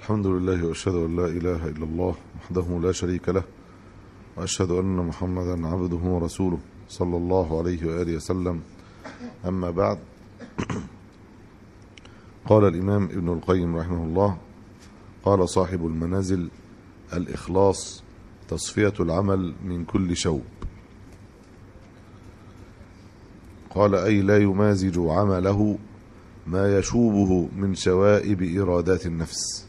الحمد لله واشهد ان لا اله الا الله وحده لا شريك له واشهد ان محمدا عبده ورسوله صلى الله عليه واله وسلم اما بعد قال الامام ابن القيم رحمه الله قال صاحب المنازل الاخلاص تصفيه العمل من كل شوب قال اي لا يمازج عمله ما يشوبه من شوائب ارادات النفس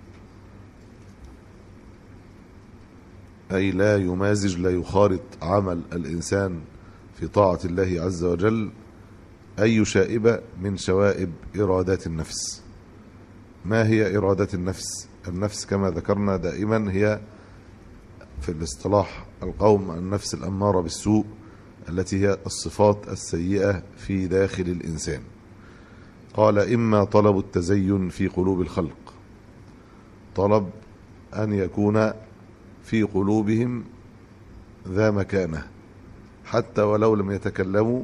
أي لا يمازج لا يخارط عمل الإنسان في طاعة الله عز وجل أي شائبة من شوائب إرادات النفس ما هي إرادات النفس النفس كما ذكرنا دائما هي في الاصطلاح القوم النفس الأمارة بالسوء التي هي الصفات السيئة في داخل الإنسان قال إما طلب التزين في قلوب الخلق طلب أن يكون في قلوبهم ذا مكانه حتى ولو لم يتكلموا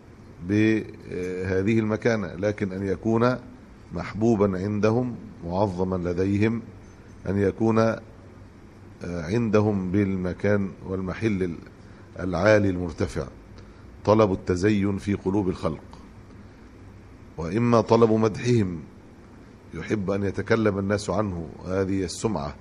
بهذه المكانه لكن ان يكون محبوبا عندهم معظما لديهم ان يكون عندهم بالمكان والمحل العالي المرتفع طلب التزين في قلوب الخلق واما طلب مدحهم يحب ان يتكلم الناس عنه هذه السمعه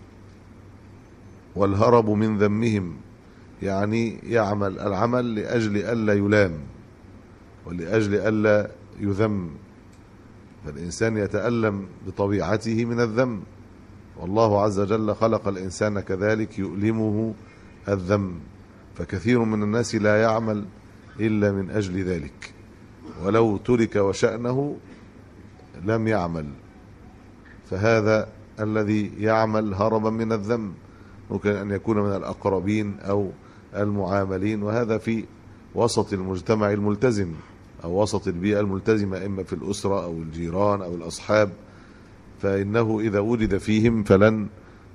والهرب من ذمهم يعني يعمل العمل لأجل ألا يلام ولأجل ألا يذم فالإنسان يتألم بطبيعته من الذم والله عز وجل خلق الإنسان كذلك يؤلمه الذم فكثير من الناس لا يعمل إلا من أجل ذلك ولو ترك وشأنه لم يعمل فهذا الذي يعمل هربا من الذم ممكن أن يكون من الأقربين أو المعاملين وهذا في وسط المجتمع الملتزم أو وسط البيئة الملتزمة إما في الأسرة أو الجيران أو الأصحاب فإنه إذا وجد فيهم فلن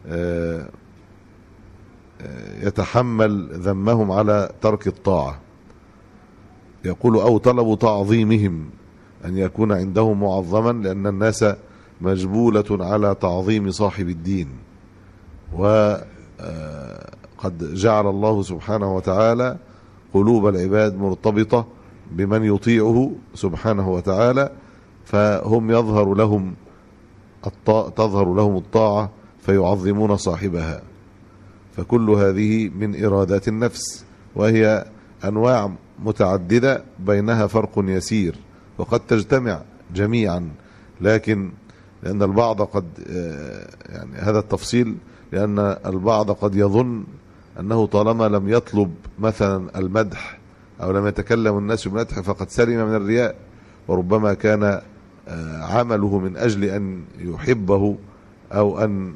يتحمل ذمهم على ترك الطاعة يقول أو طلب تعظيمهم أن يكون عندهم معظما لأن الناس مجبولة على تعظيم صاحب الدين و قد جعل الله سبحانه وتعالى قلوب العباد مرتبطة بمن يطيعه سبحانه وتعالى فهم يظهر لهم تظهر لهم الطاعة فيعظمون صاحبها فكل هذه من إرادات النفس وهي أنواع متعددة بينها فرق يسير وقد تجتمع جميعا لكن لأن البعض قد يعني هذا التفصيل لأن البعض قد يظن أنه طالما لم يطلب مثلا المدح أو لم يتكلم الناس بالمدح فقد سلم من الرياء وربما كان عمله من أجل أن يحبه أو أن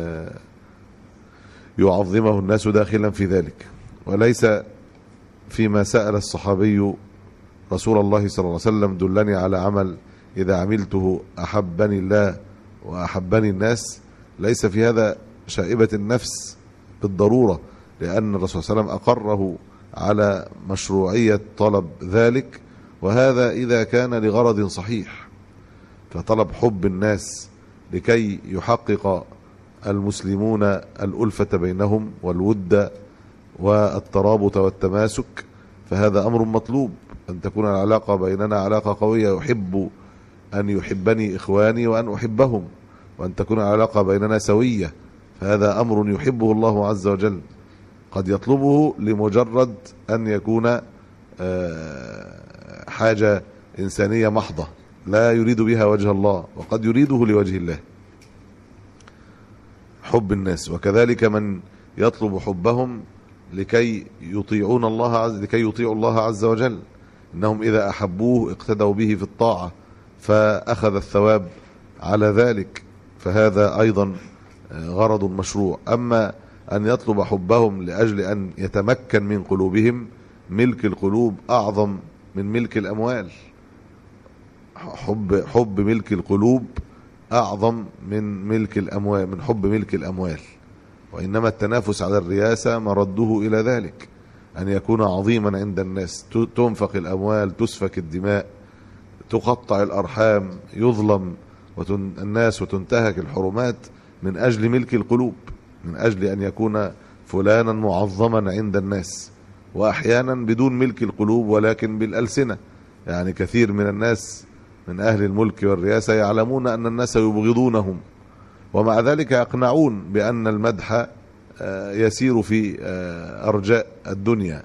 يعظمه الناس داخلا في ذلك وليس فيما سأل الصحابي رسول الله صلى الله عليه وسلم دلني على عمل إذا عملته أحبني الله وأحبني الناس ليس في هذا شائبة النفس بالضرورة لأن الرسول صلى الله عليه وسلم أقره على مشروعية طلب ذلك وهذا إذا كان لغرض صحيح فطلب حب الناس لكي يحقق المسلمون الألفة بينهم والود والترابط والتماسك فهذا أمر مطلوب أن تكون العلاقة بيننا علاقة قوية يحب أن يحبني إخواني وأن أحبهم وأن تكون العلاقة بيننا سوية فهذا أمر يحبه الله عز وجل قد يطلبه لمجرد أن يكون حاجة إنسانية محضة لا يريد بها وجه الله وقد يريده لوجه الله حب الناس وكذلك من يطلب حبهم لكي يطيعون الله عز لكي يطيعوا الله عز وجل انهم اذا احبوه اقتدوا به في الطاعه فاخذ الثواب على ذلك فهذا ايضا غرض مشروع اما ان يطلب حبهم لاجل ان يتمكن من قلوبهم ملك القلوب اعظم من ملك الاموال حب حب ملك القلوب اعظم من ملك الاموال من حب ملك الاموال وانما التنافس على الرياسه مرده الى ذلك ان يكون عظيما عند الناس تنفق الاموال تسفك الدماء تقطع الارحام يظلم الناس وتنتهك الحرمات من أجل ملك القلوب من أجل أن يكون فلانا معظما عند الناس وأحيانا بدون ملك القلوب ولكن بالألسنة يعني كثير من الناس من أهل الملك والرياسة يعلمون أن الناس يبغضونهم ومع ذلك يقنعون بأن المدح يسير في أرجاء الدنيا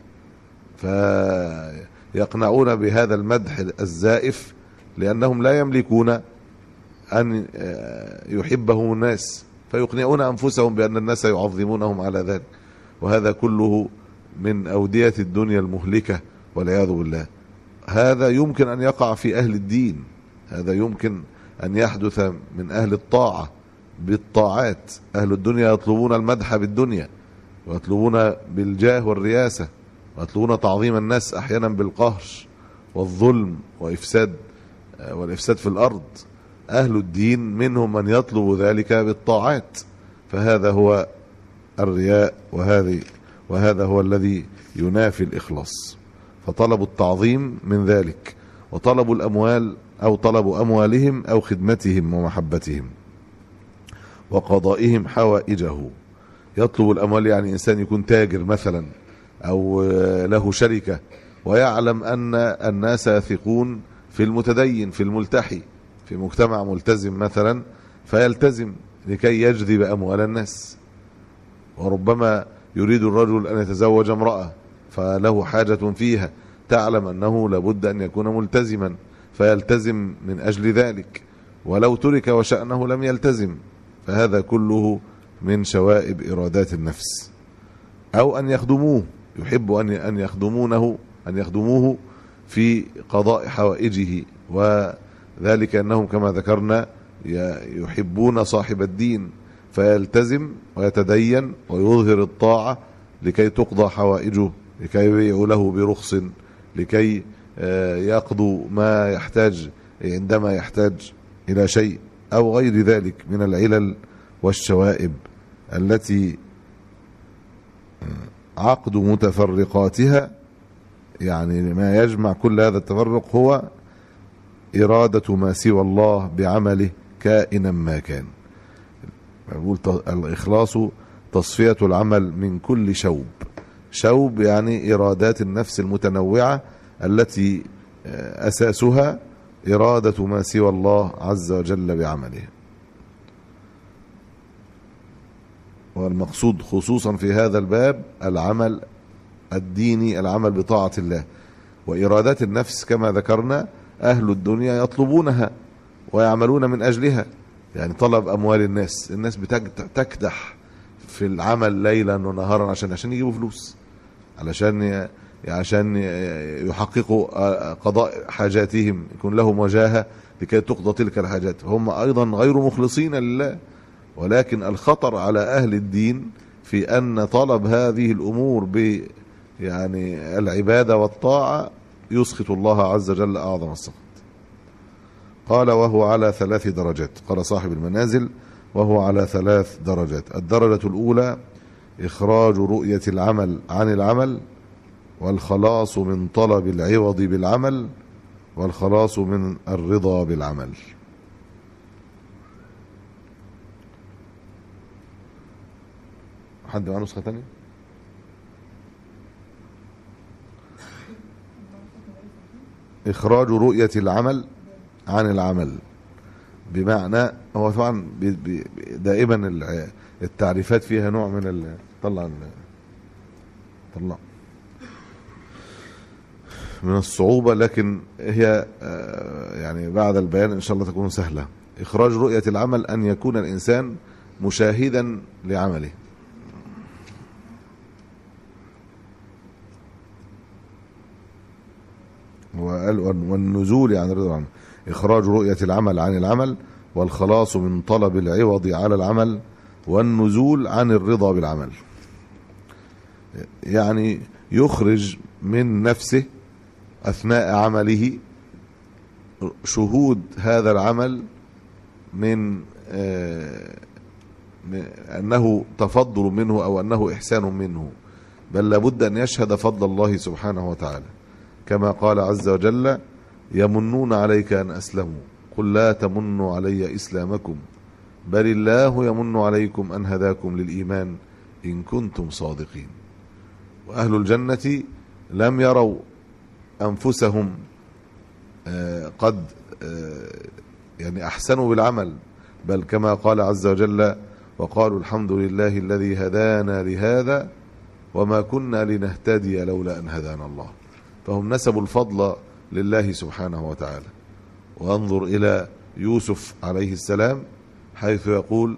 فيقنعون بهذا المدح الزائف لأنهم لا يملكون أن يحبهم الناس فيقنعون أنفسهم بأن الناس يعظمونهم على ذلك وهذا كله من أودية الدنيا المهلكة والعياذ بالله هذا يمكن أن يقع في أهل الدين هذا يمكن أن يحدث من أهل الطاعة بالطاعات أهل الدنيا يطلبون المدح بالدنيا ويطلبون بالجاه والرياسة ويطلبون تعظيم الناس أحيانا بالقهر والظلم وإفساد والإفساد في الأرض أهل الدين منهم من يطلب ذلك بالطاعات فهذا هو الرياء وهذه وهذا هو الذي ينافي الإخلاص فطلب التعظيم من ذلك وطلب الأموال أو طلب أموالهم أو خدمتهم ومحبتهم وقضائهم حوائجه يطلب الأموال يعني إنسان يكون تاجر مثلا أو له شركة ويعلم أن الناس يثقون في المتدين في الملتحي في مجتمع ملتزم مثلا فيلتزم لكي يجذب أموال الناس وربما يريد الرجل أن يتزوج امرأة فله حاجة فيها تعلم أنه لابد أن يكون ملتزما فيلتزم من أجل ذلك ولو ترك وشأنه لم يلتزم فهذا كله من شوائب إرادات النفس أو أن يخدموه يحب أن أن يخدمونه أن يخدموه في قضاء حوائجه وذلك أنهم كما ذكرنا يحبون صاحب الدين فيلتزم ويتدين ويظهر الطاعة لكي تقضى حوائجه لكي يبيع له برخص لكي يقضوا ما يحتاج عندما يحتاج إلى شيء أو غير ذلك من العلل والشوائب التي عقد متفرقاتها يعني ما يجمع كل هذا التفرق هو إرادة ما سوى الله بعمله كائنا ما كان يقول الإخلاص تصفية العمل من كل شوب شوب يعني إرادات النفس المتنوعة التي أساسها إرادة ما سوى الله عز وجل بعمله والمقصود خصوصا في هذا الباب العمل الديني العمل بطاعة الله وإرادات النفس كما ذكرنا أهل الدنيا يطلبونها ويعملون من أجلها يعني طلب أموال الناس الناس بتكدح في العمل ليلا ونهارا عشان عشان يجيبوا فلوس علشان عشان يحققوا قضاء حاجاتهم يكون لهم وجاهة لكي تقضى تلك الحاجات هم أيضا غير مخلصين لله ولكن الخطر على أهل الدين في أن طلب هذه الأمور ب يعني العبادة والطاعة يسخط الله عز وجل أعظم السخط قال وهو على ثلاث درجات قال صاحب المنازل وهو على ثلاث درجات الدرجة الأولى إخراج رؤية العمل عن العمل والخلاص من طلب العوض بالعمل والخلاص من الرضا بالعمل حد معاه نسخة تانية إخراج رؤية العمل عن العمل بمعنى هو طبعا دائما التعريفات فيها نوع من طلع طلع من الصعوبة لكن هي يعني بعد البيان إن شاء الله تكون سهلة إخراج رؤية العمل أن يكون الإنسان مشاهدا لعمله والنزول عن الرضا عنه إخراج رؤية العمل عن العمل والخلاص من طلب العوض على العمل والنزول عن الرضا بالعمل يعني يخرج من نفسه أثناء عمله شهود هذا العمل من أنه تفضل منه أو أنه إحسان منه بل لابد أن يشهد فضل الله سبحانه وتعالى كما قال عز وجل يمنون عليك أن أسلموا قل لا تمنوا علي إسلامكم بل الله يمن عليكم أن هداكم للإيمان إن كنتم صادقين وأهل الجنة لم يروا أنفسهم آه، قد آه، يعني أحسنوا بالعمل بل كما قال عز وجل وقالوا الحمد لله الذي هدانا لهذا وما كنا لنهتدي لولا أن هدانا الله فهم نسبوا الفضل لله سبحانه وتعالى وانظر إلى يوسف عليه السلام حيث يقول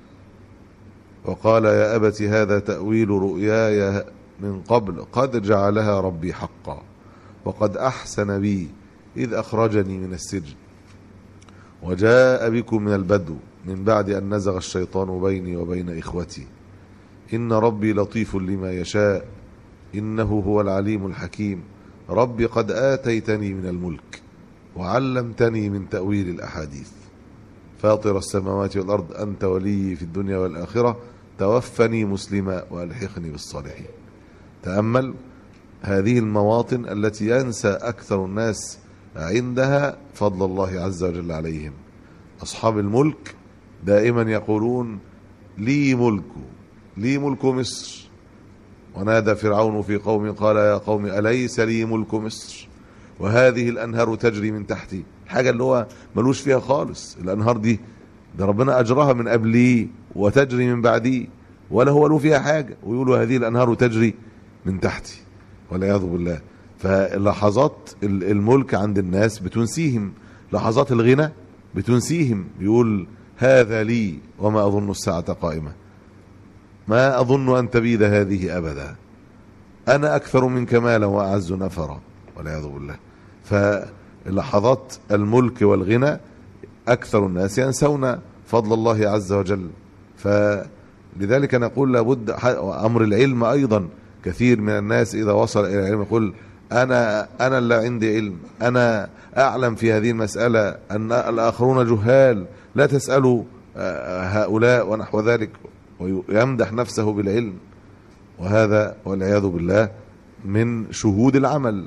وقال يا أبت هذا تأويل رؤياي من قبل قد جعلها ربي حقا وقد أحسن بي إذ أخرجني من السجن وجاء بكم من البدو من بعد أن نزغ الشيطان بيني وبين إخوتي إن ربي لطيف لما يشاء إنه هو العليم الحكيم ربي قد آتيتني من الملك وعلمتني من تأويل الأحاديث فاطر السماوات والأرض أنت ولي في الدنيا والآخرة توفني مسلما وألحقني بالصالحين تأمل هذه المواطن التي ينسى أكثر الناس عندها فضل الله عز وجل عليهم أصحاب الملك دائما يقولون لي ملك لي ملك مصر ونادى فرعون في قوم قال يا قوم أليس لي ملك مصر وهذه الأنهار تجري من تحتي الحاجة اللي هو ملوش فيها خالص الأنهار دي ده ربنا أجرها من قبلي وتجري من بعدي ولا هو له فيها حاجة ويقولوا هذه الأنهار تجري من تحتي والعياذ بالله فلحظات الملك عند الناس بتنسيهم لحظات الغنى بتنسيهم يقول هذا لي وما أظن الساعة قائمة ما أظن أن تبيد هذه أبدا أنا أكثر منك مالا وأعز نفرا والعياذ بالله فلحظات الملك والغنى أكثر الناس ينسون فضل الله عز وجل فلذلك نقول لابد أمر العلم أيضا كثير من الناس إذا وصل إلى العلم يقول أنا أنا اللي عندي علم أنا أعلم في هذه المسألة أن الآخرون جهال لا تسألوا هؤلاء ونحو ذلك ويمدح نفسه بالعلم وهذا والعياذ بالله من شهود العمل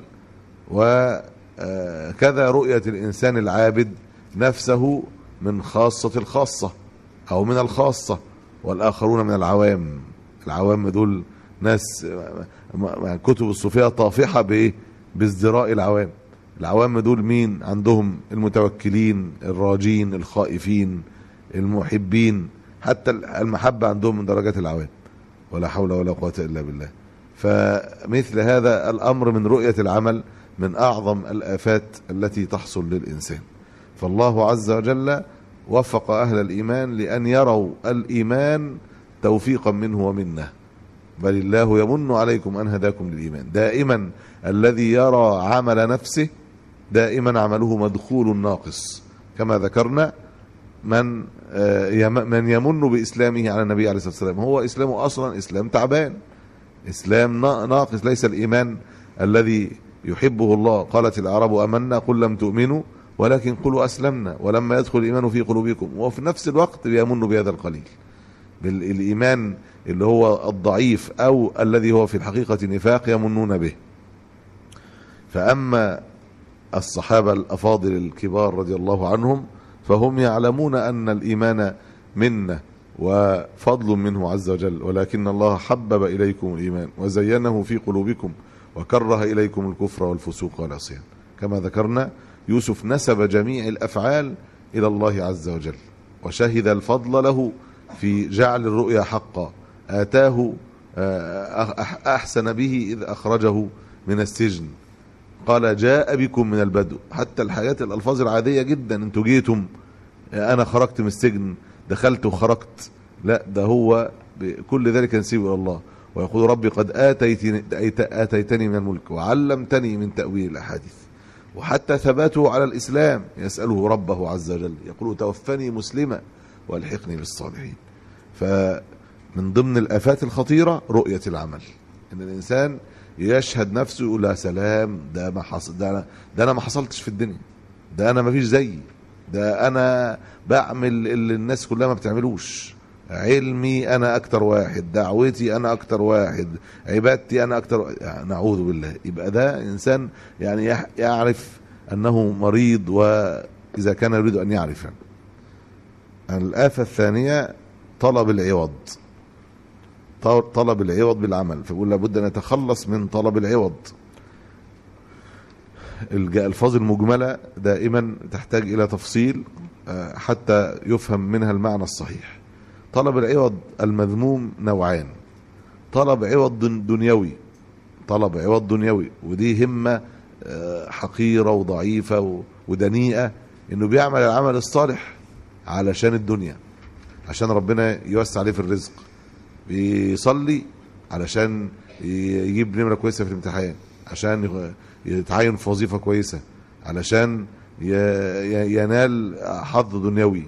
وكذا رؤية الإنسان العابد نفسه من خاصة الخاصة أو من الخاصة والآخرون من العوام العوام دول ناس كتب الصوفية طافحة بإيه بازدراء العوام العوام دول مين عندهم المتوكلين الراجين الخائفين المحبين حتى المحبة عندهم من درجات العوام ولا حول ولا قوة إلا بالله فمثل هذا الأمر من رؤية العمل من أعظم الآفات التي تحصل للإنسان فالله عز وجل وفق أهل الإيمان لأن يروا الإيمان توفيقا منه ومنه بل الله يمن عليكم أن هداكم للإيمان دائما الذي يرى عمل نفسه دائما عمله مدخول ناقص كما ذكرنا من من يمن بإسلامه على النبي عليه الصلاة والسلام هو إسلامه أصلا إسلام تعبان إسلام ناقص ليس الإيمان الذي يحبه الله قالت الأعراب أمنا قل لم تؤمنوا ولكن قلوا أسلمنا ولما يدخل الإيمان في قلوبكم وفي نفس الوقت يمن بهذا القليل بالإيمان اللي هو الضعيف أو الذي هو في الحقيقة نفاق يمنون به فأما الصحابة الأفاضل الكبار رضي الله عنهم فهم يعلمون أن الإيمان منة وفضل منه عز وجل ولكن الله حبب إليكم الإيمان وزينه في قلوبكم وكره إليكم الكفر والفسوق والعصيان كما ذكرنا يوسف نسب جميع الأفعال إلى الله عز وجل وشهد الفضل له في جعل الرؤيا حقا آتاه أحسن به إذ أخرجه من السجن قال جاء بكم من البدو حتى الحياة الألفاظ العادية جدا انتوا جيتم أنا خرجت من السجن دخلت وخرجت لا ده هو كل ذلك نسيب إلى الله ويقول ربي قد آتيتني, آتيتني من الملك وعلمتني من تأويل الأحاديث وحتى ثباته على الإسلام يسأله ربه عز وجل يقول توفني مسلما والحقني بالصالحين فمن ضمن الآفات الخطيرة رؤية العمل إن الإنسان يشهد نفسه يقول يا سلام ده ما حصل ده أنا, ده أنا ما حصلتش في الدنيا ده أنا ما فيش زيي ده أنا بعمل اللي الناس كلها ما بتعملوش علمي انا اكتر واحد دعوتي انا اكتر واحد عبادتي انا اكتر واحد. يعني نعوذ بالله يبقى ده انسان يعني يعرف انه مريض إذا كان يريد أن يعرف الآفة الثانية طلب العوض طلب العوض بالعمل فيقول لابد أن يتخلص من طلب العوض الألفاظ المجملة دائما تحتاج إلى تفصيل حتى يفهم منها المعنى الصحيح طلب العوض المذموم نوعان طلب عوض دنيوي طلب عوض دنيوي ودي همة حقيرة وضعيفة ودنيئة انه بيعمل العمل الصالح علشان الدنيا عشان ربنا يوسع عليه في الرزق بيصلي علشان يجيب نمرة كويسة في الامتحان عشان يتعين في وظيفة كويسة علشان ينال حظ دنيوي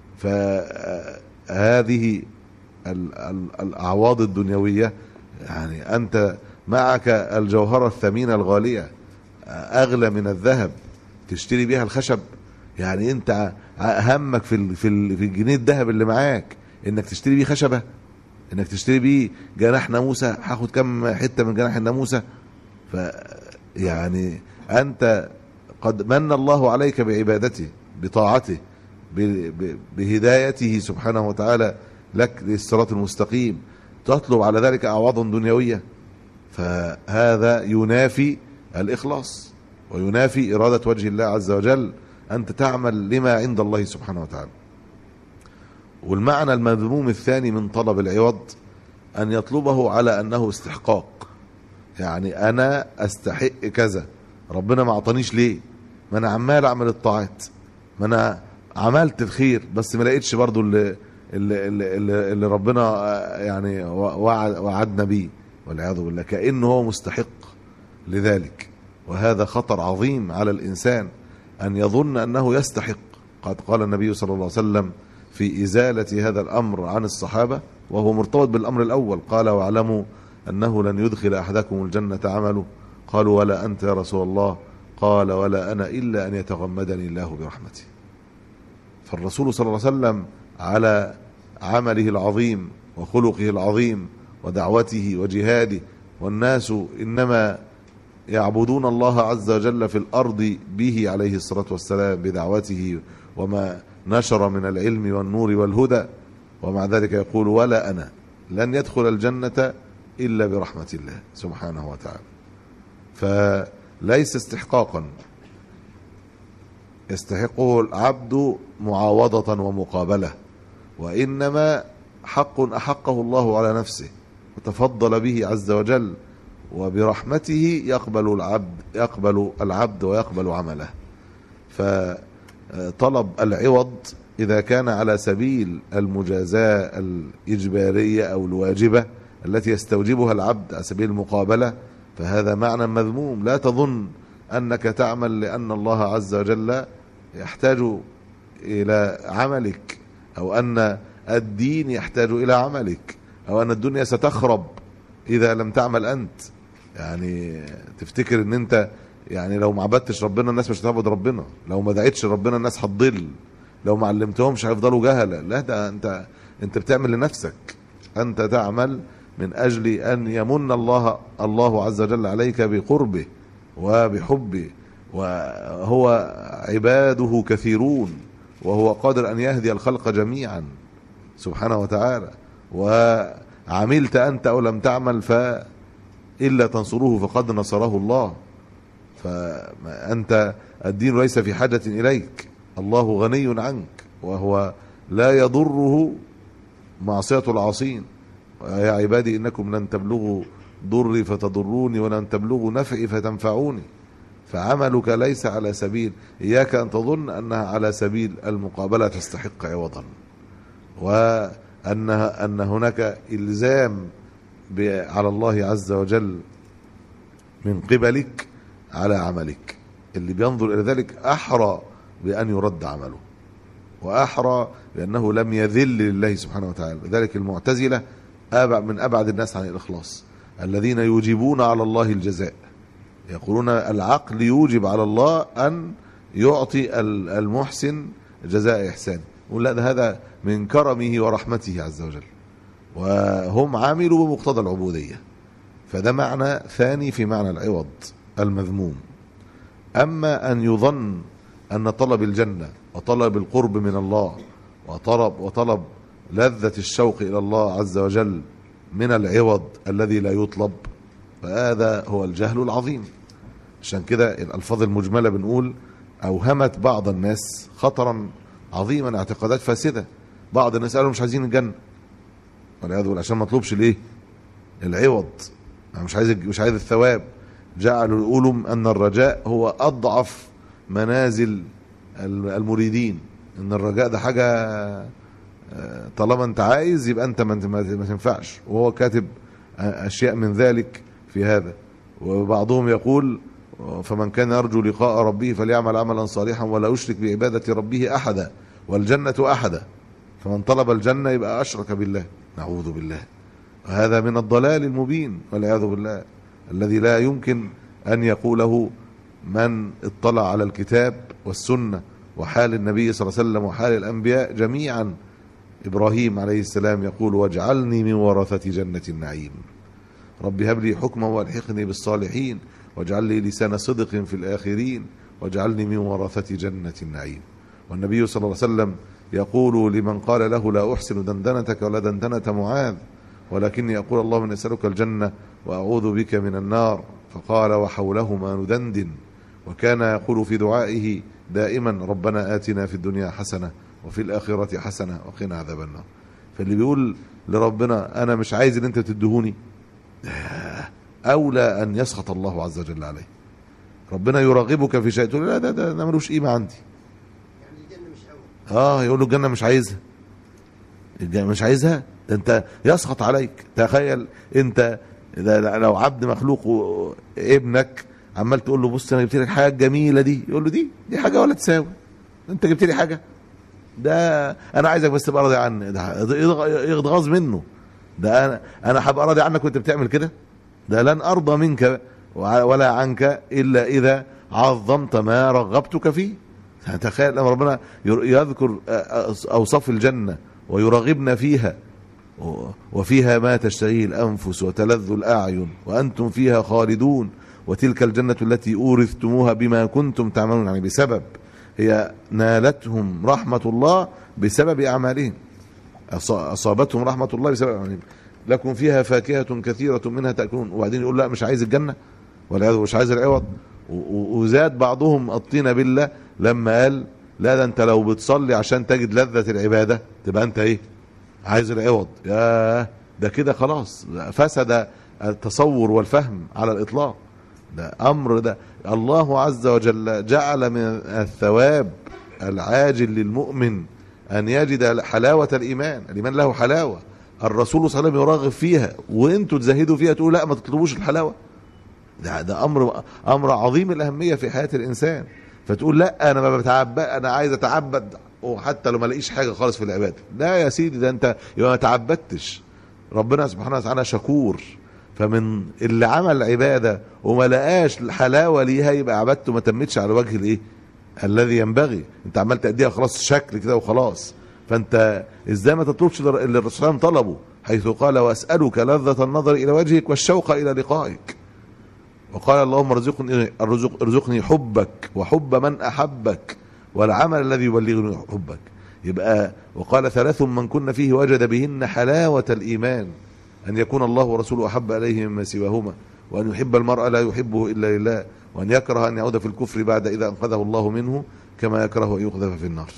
فهذه الأعواض الدنيوية يعني أنت معك الجوهرة الثمينة الغالية أغلى من الذهب تشتري بيها الخشب يعني أنت همك في في الجنيه الذهب اللي معاك إنك تشتري بيه خشبة إنك تشتري بيه جناح ناموسة هاخد كم حتة من جناح الناموسة ف يعني أنت قد من الله عليك بعبادته بطاعته بهدايته سبحانه وتعالى لك للصراط المستقيم تطلب على ذلك أعواض دنيوية فهذا ينافي الإخلاص وينافي إرادة وجه الله عز وجل أنت تعمل لما عند الله سبحانه وتعالى والمعنى المذموم الثاني من طلب العوض أن يطلبه على أنه استحقاق يعني أنا أستحق كذا ربنا ما أعطانيش ليه ما أنا عمال أعمل الطاعات ما أنا عملت الخير بس ما لقيتش برضو اللي, اللي, اللي, اللي ربنا يعني وعد وعدنا بيه والعياذ بالله كأنه هو مستحق لذلك وهذا خطر عظيم على الإنسان أن يظن أنه يستحق قد قال النبي صلى الله عليه وسلم في إزالة هذا الأمر عن الصحابة وهو مرتبط بالأمر الأول قال واعلموا أنه لن يدخل أحدكم الجنة عمله قالوا ولا أنت يا رسول الله قال ولا أنا إلا أن يتغمدني الله برحمته فالرسول صلى الله عليه وسلم على عمله العظيم وخلقه العظيم ودعوته وجهاده والناس إنما يعبدون الله عز وجل في الأرض به عليه الصلاة والسلام بدعوته وما نشر من العلم والنور والهدى ومع ذلك يقول ولا أنا لن يدخل الجنة إلا برحمة الله سبحانه وتعالى فليس استحقاقا يستحقه العبد معاوضة ومقابلة وإنما حق أحقه الله على نفسه وتفضل به عز وجل وبرحمته يقبل العبد يقبل العبد ويقبل عمله فطلب العوض إذا كان على سبيل المجازاة الإجبارية أو الواجبة التي يستوجبها العبد على سبيل المقابلة فهذا معنى مذموم لا تظن أنك تعمل لأن الله عز وجل يحتاج إلى عملك أو أن الدين يحتاج إلى عملك أو أن الدنيا ستخرب إذا لم تعمل أنت يعني تفتكر أن أنت يعني لو ما عبدتش ربنا الناس مش هتعبد ربنا لو ما دعيتش ربنا الناس هتضل لو ما علمتهمش هيفضلوا جهلة لا ده أنت أنت بتعمل لنفسك أنت تعمل من أجل أن يمن الله الله عز وجل عليك بقربه وبحبه وهو عباده كثيرون وهو قادر أن يهدي الخلق جميعا سبحانه وتعالى وعملت أنت أو لم تعمل فإلا تنصروه فقد نصره الله فأنت الدين ليس في حاجة إليك الله غني عنك وهو لا يضره معصية العاصين يا عبادي إنكم لن تبلغوا ضري فتضروني ولن تبلغوا نفعي فتنفعوني فعملك ليس على سبيل إياك أن تظن أنها على سبيل المقابلة تستحق عوضا وأن أن هناك إلزام على الله عز وجل من قبلك على عملك اللي بينظر إلى ذلك أحرى بأن يرد عمله وأحرى لأنه لم يذل لله سبحانه وتعالى لذلك المعتزلة من أبعد الناس عن الإخلاص الذين يوجبون على الله الجزاء يقولون العقل يوجب على الله أن يعطي المحسن جزاء إحسان يقول لا ده هذا من كرمه ورحمته عز وجل وهم عاملوا بمقتضى العبودية فده معنى ثاني في معنى العوض المذموم أما أن يظن أن طلب الجنة وطلب القرب من الله وطلب وطلب لذة الشوق إلى الله عز وجل من العوض الذي لا يطلب فهذا هو الجهل العظيم عشان كده الألفاظ المجملة بنقول أوهمت بعض الناس خطرا عظيما اعتقادات فاسدة بعض الناس قالوا مش عايزين الجنة والعياذ بالله عشان ما طلبش الايه العوض أنا مش عايز مش عايز الثواب جعلوا يقولوا ان الرجاء هو اضعف منازل المريدين ان الرجاء ده حاجه آه، طالما انت عايز يبقى انت ما ما تنفعش وهو كاتب اشياء من ذلك في هذا وبعضهم يقول فمن كان يرجو لقاء ربه فليعمل عملا صالحا ولا يشرك بعباده ربه احدا والجنه احدا فمن طلب الجنه يبقى اشرك بالله نعوذ بالله هذا من الضلال المبين والعياذ بالله الذي لا يمكن ان يقوله من اطلع على الكتاب والسنه وحال النبي صلى الله عليه وسلم وحال الانبياء جميعا ابراهيم عليه السلام يقول واجعلني من ورثه جنه النعيم رب هب لي حكما والحقني بالصالحين واجعل لي لسان صدق في الاخرين واجعلني من ورثه جنه النعيم والنبي صلى الله عليه وسلم يقول لمن قال له لا احسن دندنتك ولا دندنه معاذ ولكني اقول اللهم اني اسالك الجنه واعوذ بك من النار فقال وحولهما ندندن وكان يقول في دعائه دائما ربنا آتنا في الدنيا حسنة وفي الآخرة حسنة وقنا عذاب النار فاللي بيقول لربنا أنا مش عايز اللي أنت تدهوني أولى أن يسخط الله عز وجل عليه ربنا يراغبك في شيء تقول لا ده ده, ده ملوش قيمة عندي يعني الجنة مش أول اه يقول له الجنة مش عايزها الجنة مش عايزها ده انت يسخط عليك تخيل انت ده لو عبد مخلوق ابنك عمال تقول له بص انا جبت لك حاجه جميله دي يقول له دي دي حاجه ولا تساوي انت جبت لي حاجه ده انا عايزك بس تبقى راضي عني ده يغضغظ منه ده انا انا هبقى راضي عنك وانت بتعمل كده ده لن ارضى منك ولا عنك الا اذا عظمت ما رغبتك فيه تخيل لما ربنا يذكر اوصاف الجنه ويرغبنا فيها وفيها ما تشتهيه الانفس وتلذ الاعين وانتم فيها خالدون وتلك الجنة التي أورثتموها بما كنتم تعملون يعني بسبب هي نالتهم رحمة الله بسبب أعمالهم أصابتهم رحمة الله بسبب أعمالهم لكم فيها فاكهة كثيرة منها تأكلون وبعدين يقول لا مش عايز الجنة والعياذ مش عايز العوض وزاد بعضهم الطين بالله لما قال لا ده انت لو بتصلي عشان تجد لذة العبادة تبقى انت ايه عايز العوض يا ده كده خلاص فسد التصور والفهم على الإطلاق ده امر ده الله عز وجل جعل من الثواب العاجل للمؤمن ان يجد حلاوه الايمان الايمان له حلاوه الرسول صلى الله عليه وسلم يراغب فيها وانتوا تزهدوا فيها تقولوا لا ما تطلبوش الحلاوه ده ده امر امر عظيم الاهميه في حياه الانسان فتقول لا انا ما بتعبد انا عايز اتعبد وحتى لو ما لاقيش حاجه خالص في العباده لا يا سيدي ده انت يبقى ما تعبدتش ربنا سبحانه وتعالى شكور فمن اللي عمل عباده وما لقاش الحلاوه ليها يبقى عبادته ما تمتش على وجه الايه؟ الذي ينبغي انت عمال تأديها خلاص شكل كده وخلاص فانت ازاي ما تطلبش اللي الرسول صلى الله عليه وسلم طلبه حيث قال واسالك لذة النظر الى وجهك والشوق الى لقائك وقال اللهم ارزقني ارزقني حبك وحب من احبك والعمل الذي يبلغني حبك يبقى وقال ثلاث من كن فيه وجد بهن حلاوة الإيمان أن يكون الله ورسوله أحب إليه مما سواهما وأن يحب المرء لا يحبه إلا لله وأن يكره أن يعود في الكفر بعد إذا أنقذه الله منه كما يكره أن يقذف في النار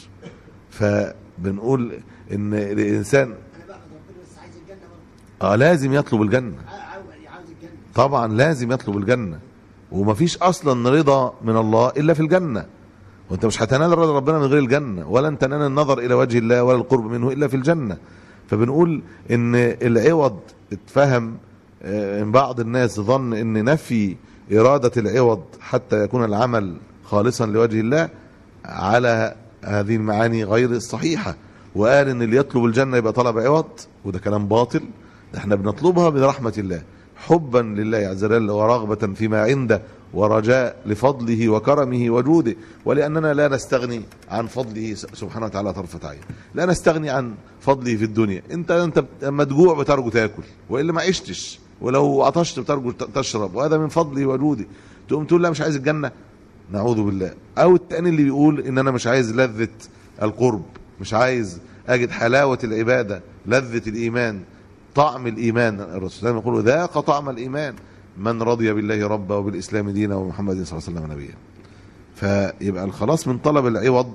فبنقول إن الإنسان أنا باخد ربنا بس عايز الجنة برضه آه لازم يطلب الجنة عاوز عاوز الجنة طبعا لازم يطلب الجنة ومفيش أصلا رضا من الله إلا في الجنة وانت مش هتنال رضا ربنا من غير الجنة ولن تنال النظر إلى وجه الله ولا القرب منه إلا في الجنة فبنقول إن العوض اتفهم آه، ان بعض الناس ظن ان نفي إرادة العوض حتى يكون العمل خالصا لوجه الله على هذه المعاني غير الصحيحة وقال ان اللي يطلب الجنة يبقى طلب عوض وده كلام باطل ده احنا بنطلبها من رحمة الله حبا لله عز وجل ورغبة فيما عنده ورجاء لفضله وكرمه وجوده ولأننا لا نستغني عن فضله سبحانه وتعالى طرفة عين لا نستغني عن فضله في الدنيا انت انت لما تجوع بترجو تاكل والا ما عشتش ولو عطشت بترجو تشرب وهذا من فضله وجوده تقوم تقول لا مش عايز الجنة نعوذ بالله او التاني اللي بيقول ان انا مش عايز لذة القرب مش عايز اجد حلاوة العبادة لذة الايمان طعم الايمان الرسول صلى الله عليه وسلم يقول ذاق طعم الايمان من رضي بالله ربا وبالاسلام دينا ومحمد صلى الله عليه وسلم نبيا فيبقى الخلاص من طلب العوض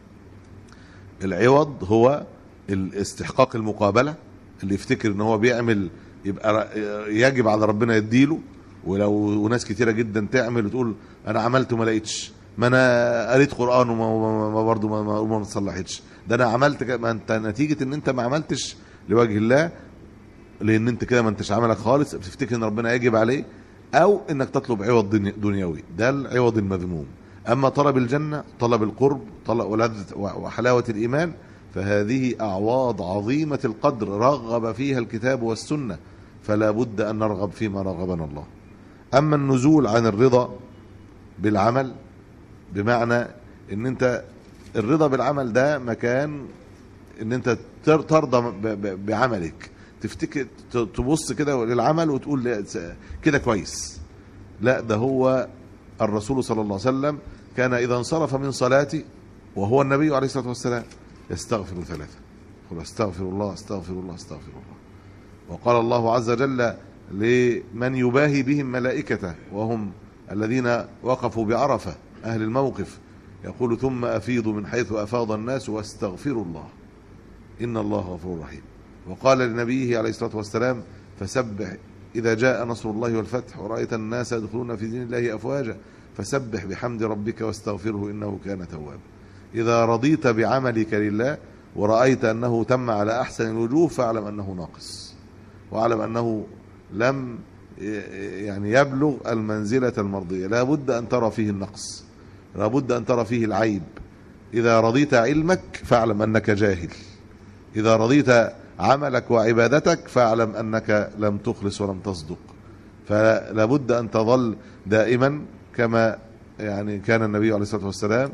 العوض هو الاستحقاق المقابله اللي يفتكر ان هو بيعمل يبقى يجب على ربنا يديله ولو وناس كتيره جدا تعمل وتقول انا عملت وما لقيتش ما انا قريت قران وما ما برضه ما, ما, ما صلحتش ده انا عملت كده ما انت نتيجه ان انت ما عملتش لوجه الله لان انت كده ما انتش عملك خالص بتفتكر ان ربنا يجب عليه او انك تطلب عوض دني- دنيوي ده العوض المذموم اما طلب الجنه طلب القرب طلب ولذة وحلاوه الايمان فهذه اعواض عظيمه القدر رغب فيها الكتاب والسنه فلا بد ان نرغب فيما رغبنا الله اما النزول عن الرضا بالعمل بمعنى ان انت الرضا بالعمل ده مكان ان انت تر- ترضى ب- ب- بعملك تفتكر ت- تبص كده للعمل وتقول لا، س- كده كويس لا ده هو الرسول صلى الله عليه وسلم كان اذا انصرف من صلاته وهو النبي عليه الصلاه والسلام يستغفر ثلاثه يقول استغفر الله استغفر الله استغفر الله وقال الله عز وجل لمن يباهي بهم ملائكته وهم الذين وقفوا بعرفه اهل الموقف يقول ثم افيضوا من حيث افاض الناس واستغفروا الله ان الله غفور رحيم وقال لنبيه عليه الصلاه والسلام فسبح اذا جاء نصر الله والفتح ورايت الناس يدخلون في دين الله افواجا فسبح بحمد ربك واستغفره انه كان توابا اذا رضيت بعملك لله ورايت انه تم على احسن الوجوه فاعلم انه ناقص واعلم انه لم ي- يعني يبلغ المنزله المرضيه لا بد ان ترى فيه النقص لا بد ان ترى فيه العيب اذا رضيت علمك فاعلم انك جاهل إذا رضيت عملك وعبادتك فاعلم أنك لم تخلص ولم تصدق فلا بد أن تظل دائما كما يعني كان النبي عليه الصلاة والسلام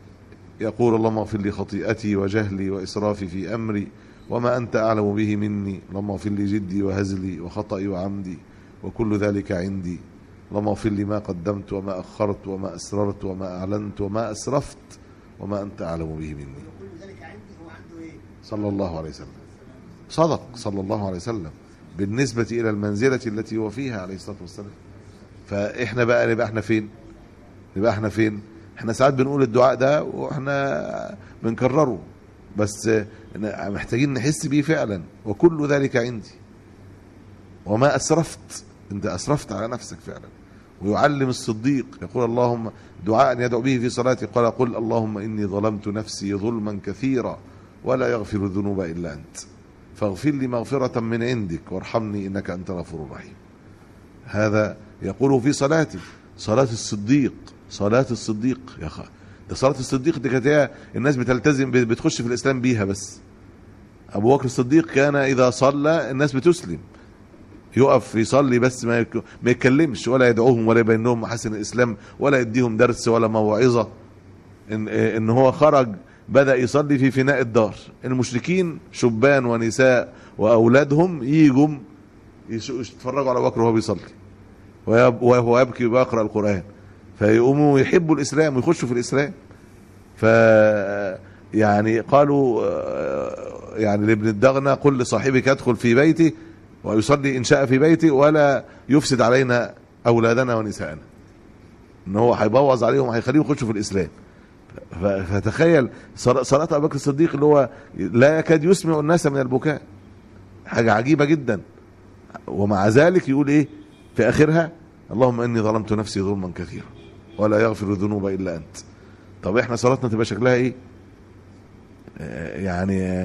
يقول اللهم اغفر لي خطيئتي وجهلي وإسرافي في أمري وما أنت أعلم به مني اللهم اغفر لي جدي وهزلي وخطئي وعمدي وكل ذلك عندي اللهم اغفر لي ما قدمت وما أخرت وما أسررت وما أعلنت وما أسرفت وما أنت أعلم به مني وكل ذلك عندي هو عنده ايه؟ صلى الله عليه وسلم صدق صلى الله عليه وسلم بالنسبة إلى المنزلة التي هو فيها عليه الصلاة والسلام فإحنا بقى نبقى إحنا فين نبقى إحنا فين إحنا ساعات بنقول الدعاء ده وإحنا بنكرره بس محتاجين نحس بيه فعلا وكل ذلك عندي وما أسرفت أنت أسرفت على نفسك فعلا ويعلم الصديق يقول اللهم دعاء يدعو به في صلاته قال قل اللهم إني ظلمت نفسي ظلما كثيرا ولا يغفر الذنوب إلا أنت فاغفر لي مغفرة من عندك وارحمني إنك أنت الغفور الرحيم هذا يقوله في صلاته صلاة الصديق صلاة الصديق يا أخي ده صلاة الصديق دي كانت هي الناس بتلتزم بتخش في الإسلام بيها بس أبو بكر الصديق كان إذا صلى الناس بتسلم يقف يصلي بس ما يك- ما يتكلمش ولا يدعوهم ولا يبين لهم محاسن الاسلام ولا يديهم درس ولا موعظه ان ان هو خرج بدا يصلي في فناء الدار المشركين شبان ونساء واولادهم يجوا يش- يتفرجوا على بكر وهو بيصلي ويب- وهو يبكي ويقرا القران فيقوموا يحبوا الاسلام ويخشوا في الاسلام ف يعني قالوا آه، يعني لابن الدغنة قل لصاحبك ادخل في بيتي ويصلي ان شاء في بيتي ولا يفسد علينا اولادنا ونساءنا ان هو هيبوظ عليهم هيخليهم يخشوا في الاسلام ف- فتخيل صلاة صلاة ابو بكر الصديق اللي هو لا يكاد يسمع الناس من البكاء حاجة عجيبة جدا ومع ذلك يقول ايه في اخرها اللهم اني ظلمت نفسي ظلما كثيرا ولا يغفر الذنوب الا انت طب احنا صلاتنا تبقى شكلها ايه آه، يعني آه،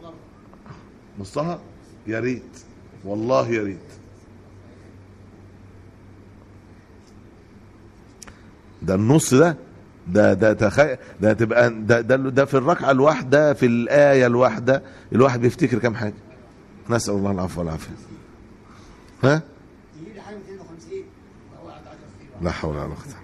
نصها يا ريت والله يا ريت ده النص ده ده ده تخيل ده تبقى ده ده, ده في الركعه الواحده في الايه الواحده الواحد بيفتكر كام حاجه نسال الله العفو والعافيه ها تجيب لي حاجه 250 وهو قاعد 10 سنين لا حول ولا قوه الا بالله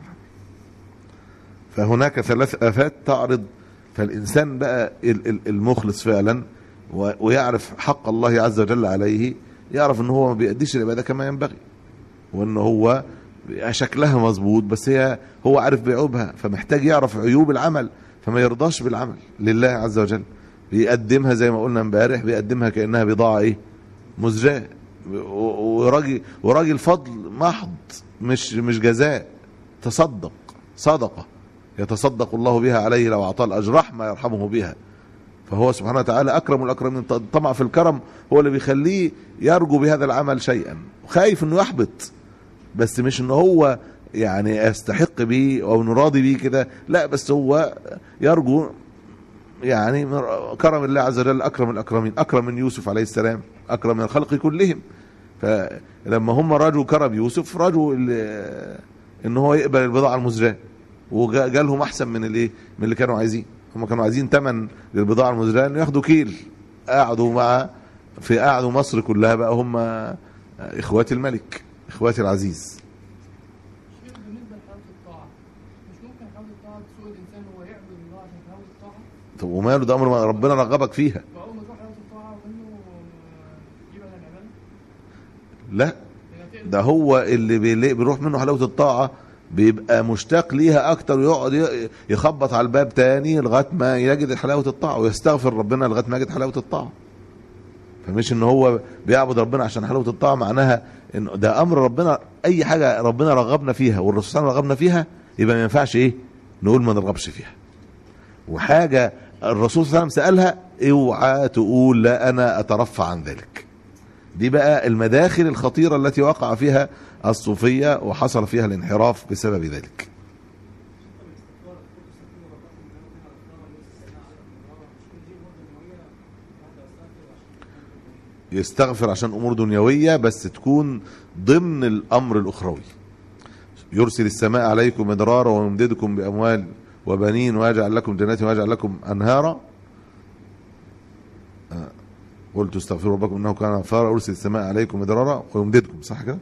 فهناك ثلاث افات تعرض فالانسان بقى ال- ال- المخلص فعلا و- ويعرف حق الله عز وجل عليه يعرف ان هو ما بيأديش العباده كما ينبغي وان هو شكلها مظبوط بس هي هو عارف بعيوبها فمحتاج يعرف عيوب العمل فما يرضاش بالعمل لله عز وجل بيقدمها زي ما قلنا امبارح بيقدمها كانها بضاعه ايه مزجاه و- وراجل وراجل فضل محض مش مش جزاء تصدق صدقه يتصدق الله بها عليه لو اعطاه الاجر رحمه يرحمه بها فهو سبحانه وتعالى اكرم الاكرمين الطمع في الكرم هو اللي بيخليه يرجو بهذا العمل شيئا خايف انه يحبط بس مش ان هو يعني يستحق بيه او انه راضي بيه كده لا بس هو يرجو يعني من كرم الله عز وجل اكرم الاكرمين اكرم من يوسف عليه السلام اكرم من الخلق كلهم فلما هم رجوا كرم يوسف رجوا ال- ان هو يقبل البضاعه المزجاه وجالهم احسن من الايه من اللي كانوا عايزين هم كانوا عايزين ثمن للبضاعه المزجاه انه ياخدوا كيل قعدوا مع في قعدوا مصر كلها بقى هم اخوات الملك اخوات العزيز شيخ بالنسبه لحلاوه الطاعه مش ممكن حلاوه الطاعه تسوق الانسان هو يعبد الله عشان حلاوه الطاعه طب وماله ده امر ما ربنا رغبك فيها فاول ما تروح حلاوه الطاعه منه يبعد عن العباده لا هي هتقلب ده هو اللي بيلي- بيروح منه حلاوه الطاعه بيبقى مشتاق ليها اكتر ويقعد ي- يخبط على الباب تاني لغايه ما يجد حلاوه الطاعه ويستغفر ربنا لغايه ما يجد حلاوه الطاعه فمش ان هو بيعبد ربنا عشان حلاوه الطاعه معناها ان ده امر ربنا اي حاجه ربنا رغبنا فيها والرسول صلى الله عليه وسلم رغبنا فيها يبقى ما ينفعش ايه نقول ما نرغبش فيها وحاجه الرسول صلى الله عليه وسلم سالها اوعى تقول لا انا اترفع عن ذلك دي بقى المداخل الخطيرة التي وقع فيها الصوفية وحصل فيها الانحراف بسبب ذلك يستغفر عشان أمور دنيوية بس تكون ضمن الأمر الأخروي يرسل السماء عليكم مدرارا ويمددكم بأموال وبنين ويجعل لكم جنات ويجعل لكم أنهارا قلت استغفروا ربكم انه كان غفارا ارسل السماء عليكم مدرارا ويمددكم صح كده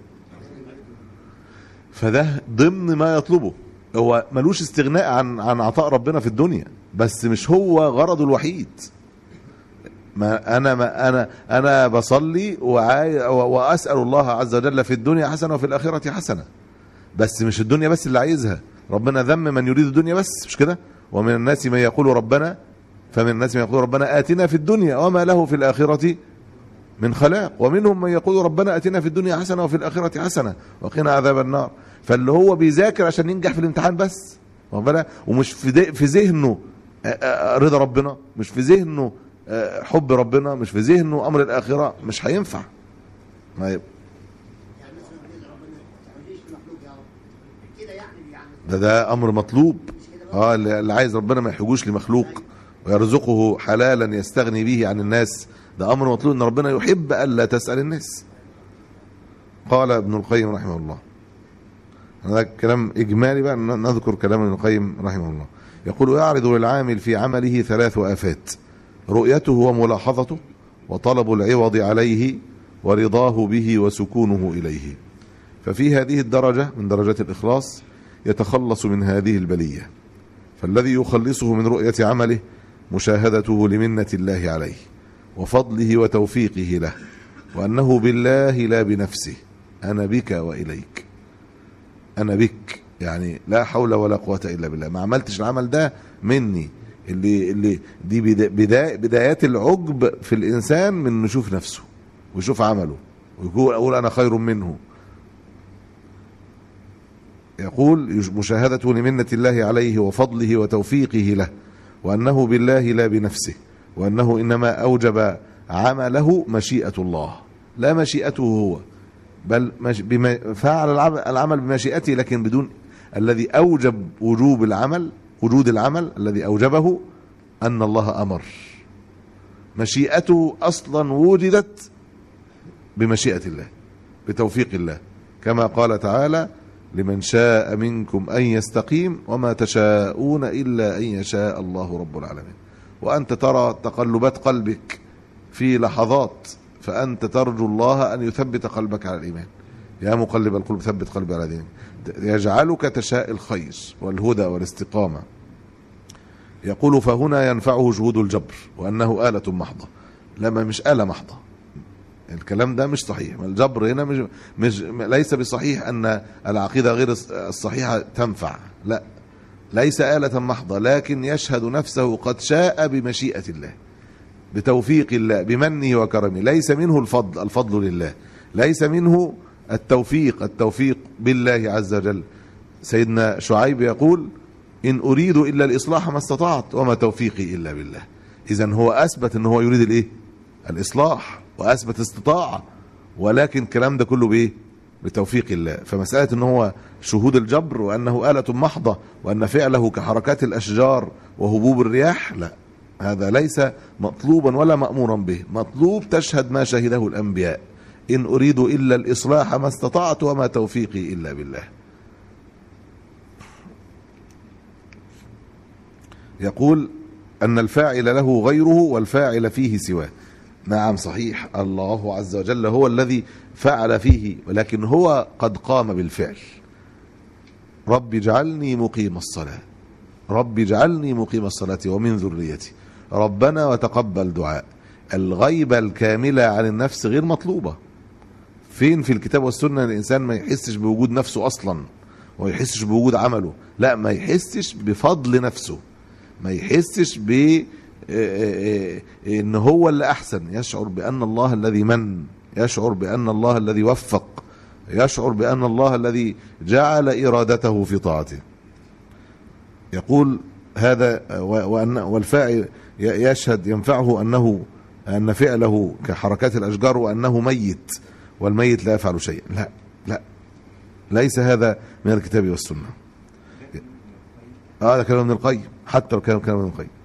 فده ضمن ما يطلبه هو ملوش استغناء عن عن عطاء ربنا في الدنيا بس مش هو غرضه الوحيد ما انا ما انا انا بصلي وعاي واسال الله عز وجل في الدنيا حسنه وفي الاخره حسنه بس مش الدنيا بس اللي عايزها ربنا ذم من يريد الدنيا بس مش كده ومن الناس من يقول ربنا فمن الناس من يقول ربنا آتنا في الدنيا وما له في الآخرة من خلاق ومنهم من يقول ربنا آتنا في الدنيا حسنة وفي الآخرة حسنة وقنا عذاب النار فاللي هو بيذاكر عشان ينجح في الامتحان بس واخد بالك؟ ومش في ذه- في ذهنه آه، آه، رضا ربنا مش في ذهنه آه، حب ربنا مش في ذهنه أمر الآخرة مش هينفع ما يبقى يعني مثلا رضا ربنا ما تعمليش مخلوق يا رب كده يعني يعني ده ده امر مطلوب اه اللي اللي عايز ربنا ما يحوجوش لمخلوق ويرزقه حلالا يستغني به عن الناس ده امر مطلوب ان ربنا يحب الا تسال الناس قال ابن القيم رحمه الله هذا كلام اجمالي بقى ن- نذكر كلام ابن القيم رحمه الله يقول يعرض للعامل في عمله ثلاث افات رؤيته وملاحظته وطلب العوض عليه ورضاه به وسكونه اليه ففي هذه الدرجة من درجات الإخلاص يتخلص من هذه البلية فالذي يخلصه من رؤية عمله مشاهدته لمنة الله عليه وفضله وتوفيقه له وأنه بالله لا بنفسه أنا بك وإليك أنا بك يعني لا حول ولا قوة إلا بالله ما عملتش العمل ده مني اللي اللي دي بدا بدا بدايات العجب في الإنسان من إنه يشوف نفسه ويشوف عمله ويقول أقول أنا خير منه يقول يش- مشاهدته لمنة الله عليه وفضله وتوفيقه له وأنه بالله لا بنفسه وأنه إنما أوجب عمله مشيئة الله لا مشيئته هو بل مش بما فعل العمل, العمل بمشيئته لكن بدون الذي أوجب وجوب العمل وجود العمل الذي أوجبه أن الله أمر مشيئته أصلا وجدت بمشيئة الله بتوفيق الله كما قال تعالى لمن شاء منكم أن يستقيم وما تشاءون إلا أن يشاء الله رب العالمين وأنت ترى تقلبات قلبك في لحظات فأنت ترجو الله أن يثبت قلبك على الإيمان يا مقلب القلوب ثبت قلبي على دينك يجعلك تشاء الخير والهدى والاستقامة يقول فهنا ينفعه شهود الجبر وأنه آلة محضة لما مش آلة محضة الكلام ده مش صحيح الجبر هنا مش, مش ليس بصحيح ان العقيده غير الص- الصحيحه تنفع لا ليس آلة محضة لكن يشهد نفسه قد شاء بمشيئة الله بتوفيق الله بمنه وكرمه ليس منه الفضل الفضل لله ليس منه التوفيق التوفيق بالله عز وجل سيدنا شعيب يقول إن أريد إلا الإصلاح ما استطعت وما توفيقي إلا بالله إذا هو أثبت أن هو يريد الإيه الإصلاح وأثبت استطاعة ولكن الكلام ده كله بإيه بتوفيق الله فمسألة أن هو شهود الجبر وأنه آلة محضة وأن فعله كحركات الأشجار وهبوب الرياح لا هذا ليس مطلوبا ولا مأمورا به مطلوب تشهد ما شهده الأنبياء إن أريد إلا الإصلاح ما استطعت وما توفيقي إلا بالله يقول أن الفاعل له غيره والفاعل فيه سواه نعم صحيح الله عز وجل هو الذي فعل فيه ولكن هو قد قام بالفعل رب اجعلني مقيم الصلاة رب اجعلني مقيم الصلاة ومن ذريتي ربنا وتقبل دعاء الغيبة الكاملة عن النفس غير مطلوبة فين في الكتاب والسنة الإنسان ما يحسش بوجود نفسه أصلا وما يحسش بوجود عمله لا ما يحسش بفضل نفسه ما يحسش ب آه، آه، آه، ان هو اللي احسن يشعر بان الله الذي من يشعر بان الله الذي وفق يشعر بان الله الذي جعل ارادته في طاعته يقول هذا و- وأن والفاعل ي- يشهد ينفعه انه ان فعله كحركات الاشجار وانه ميت والميت لا يفعل شيئا لا لا ليس هذا من الكتاب والسنه اه هذا كلام ابن القيم حتى لو كان كلام ابن القيم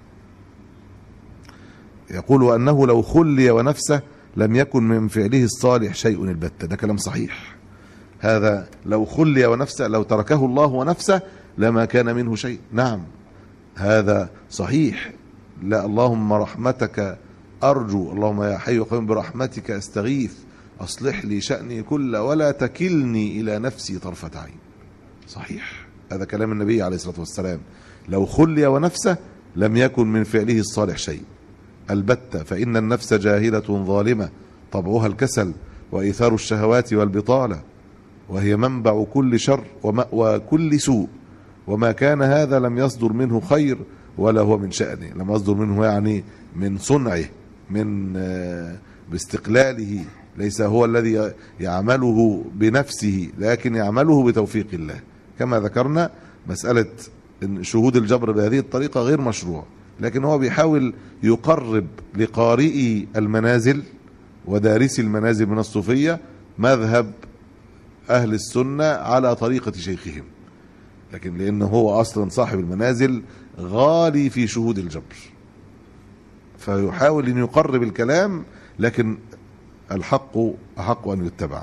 يقول وانه لو خلي ونفسه لم يكن من فعله الصالح شيء البتة ده كلام صحيح هذا لو خلي ونفسه لو تركه الله ونفسه لما كان منه شيء نعم هذا صحيح لا اللهم رحمتك أرجو اللهم يا حي قيوم برحمتك أستغيث أصلح لي شأني كل ولا تكلني إلى نفسي طرفة عين صحيح هذا كلام النبي عليه الصلاة والسلام لو خلي ونفسه لم يكن من فعله الصالح شيء البتة فإن النفس جاهلة ظالمة طبعها الكسل وإيثار الشهوات والبطالة وهي منبع كل شر ومأوى كل سوء وما كان هذا لم يصدر منه خير ولا هو من شأنه لم يصدر منه يعني من صنعه من آه، باستقلاله ليس هو الذي يعمله بنفسه لكن يعمله بتوفيق الله كما ذكرنا مسألة إن شهود الجبر بهذه الطريقة غير مشروع لكن هو بيحاول يقرب لقارئي المنازل ودارسي المنازل من الصوفية مذهب أهل السنة على طريقة شيخهم لكن لأنه هو أصلا صاحب المنازل غالي في شهود الجبر فيحاول أن يقرب الكلام لكن الحق أحق أن يتبع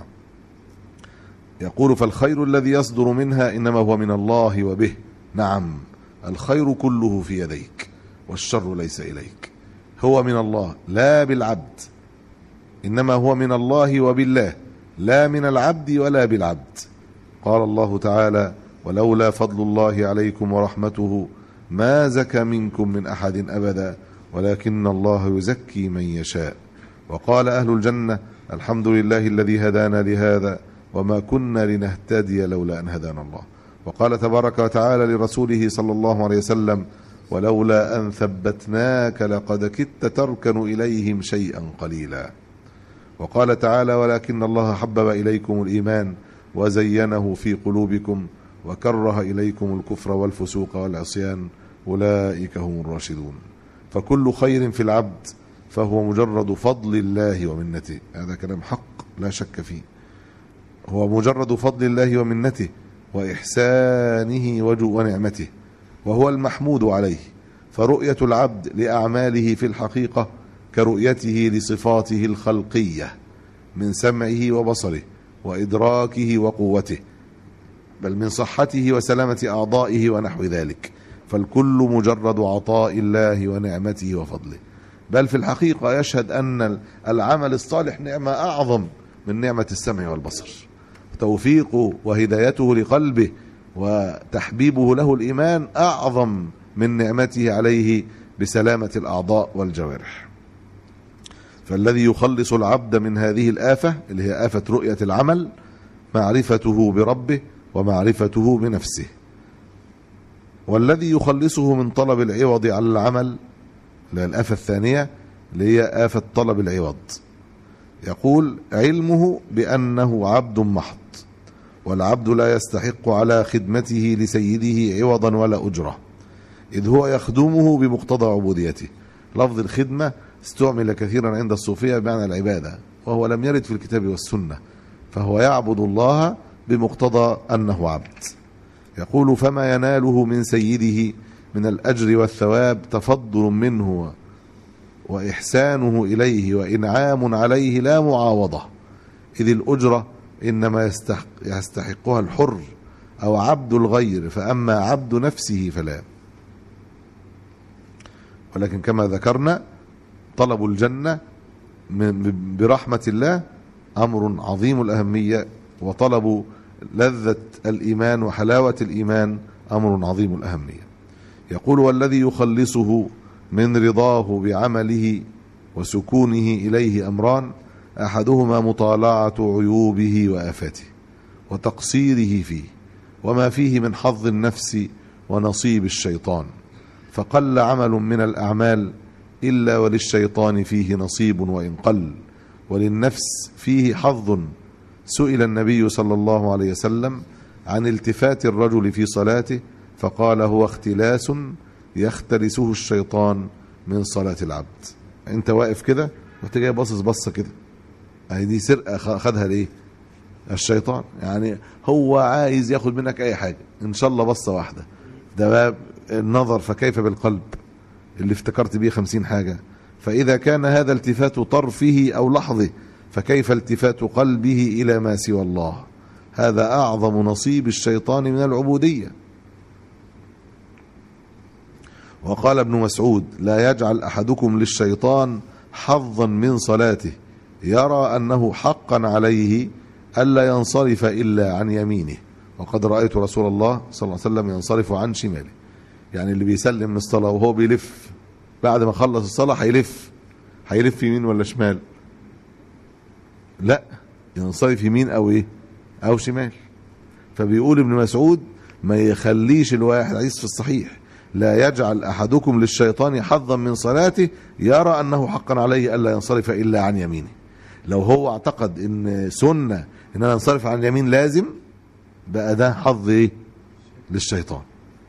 يقول فالخير الذي يصدر منها إنما هو من الله وبه نعم الخير كله في يديك والشر ليس إليك هو من الله لا بالعبد إنما هو من الله وبالله لا من العبد ولا بالعبد قال الله تعالى ولولا فضل الله عليكم ورحمته ما زكى منكم من أحد أبدا ولكن الله يزكي من يشاء وقال أهل الجنة الحمد لله الذي هدانا لهذا وما كنا لنهتدي لولا أن هدانا الله وقال تبارك وتعالى لرسوله صلى الله عليه وسلم ولولا أن ثبتناك لقد كدت تركن إليهم شيئا قليلا وقال تعالى ولكن الله حبب إليكم الإيمان وزينه في قلوبكم وكره إليكم الكفر والفسوق والعصيان أولئك هم الراشدون فكل خير في العبد فهو مجرد فضل الله ومنته هذا كلام حق لا شك فيه هو مجرد فضل الله ومنته وإحسانه وجو ونعمته وهو المحمود عليه فرؤية العبد لأعماله في الحقيقة كرؤيته لصفاته الخلقية من سمعه وبصره وإدراكه وقوته بل من صحته وسلامة أعضائه ونحو ذلك فالكل مجرد عطاء الله ونعمته وفضله بل في الحقيقة يشهد أن العمل الصالح نعمة أعظم من نعمة السمع والبصر توفيقه وهدايته لقلبه وتحبيبه له الإيمان أعظم من نعمته عليه بسلامة الأعضاء والجوارح فالذي يخلص العبد من هذه الآفة اللي هي آفة رؤية العمل معرفته بربه ومعرفته بنفسه والذي يخلصه من طلب العوض على العمل اللي هي الآفة الثانية اللي هي آفة طلب العوض يقول علمه بأنه عبد محض والعبد لا يستحق على خدمته لسيده عوضا ولا أجرة إذ هو يخدمه بمقتضى عبوديته لفظ الخدمة استعمل كثيرا عند الصوفية بمعنى العبادة وهو لم يرد في الكتاب والسنة فهو يعبد الله بمقتضى أنه عبد يقول فما يناله من سيده من الأجر والثواب تفضل منه وإحسانه إليه وإنعام عليه لا معاوضة إذ الأجرة إنما يستحق يستحقها الحر أو عبد الغير فأما عبد نفسه فلا ولكن كما ذكرنا طلب الجنة من برحمة الله أمر عظيم الأهمية وطلب لذة الإيمان وحلاوة الإيمان أمر عظيم الأهمية يقول والذي يخلصه من رضاه بعمله وسكونه إليه أمران أحدهما مطالعة عيوبه وآفاته وتقصيره فيه وما فيه من حظ النفس ونصيب الشيطان فقل عمل من الأعمال إلا وللشيطان فيه نصيب وإن قل وللنفس فيه حظ سئل النبي صلى الله عليه وسلم عن التفات الرجل في صلاته فقال هو اختلاس يختلسه الشيطان من صلاة العبد انت واقف كده وانت جاي باصص بصه كده اهي دي سرقه خ- خدها ليه الشيطان يعني هو عايز ياخد منك اي حاجه ان شاء الله بصه واحده ده باب النظر فكيف بالقلب اللي افتكرت بيه خمسين حاجه فاذا كان هذا التفات طرفه او لحظه فكيف التفات قلبه الى ما سوى الله هذا اعظم نصيب الشيطان من العبوديه وقال ابن مسعود لا يجعل احدكم للشيطان حظا من صلاته يرى انه حقا عليه الا ينصرف الا عن يمينه وقد رايت رسول الله صلى الله عليه وسلم ينصرف عن شماله يعني اللي بيسلم من الصلاه وهو بيلف بعد ما خلص الصلاه هيلف هيلف يمين ولا شمال لا ينصرف يمين او ايه او شمال فبيقول ابن مسعود ما يخليش الواحد حديث في الصحيح لا يجعل احدكم للشيطان حظا من صلاته يرى انه حقا عليه الا ينصرف الا عن يمينه لو هو اعتقد ان سنه ان انا انصرف عن اليمين لازم بقى ده حظ ايه للشيطان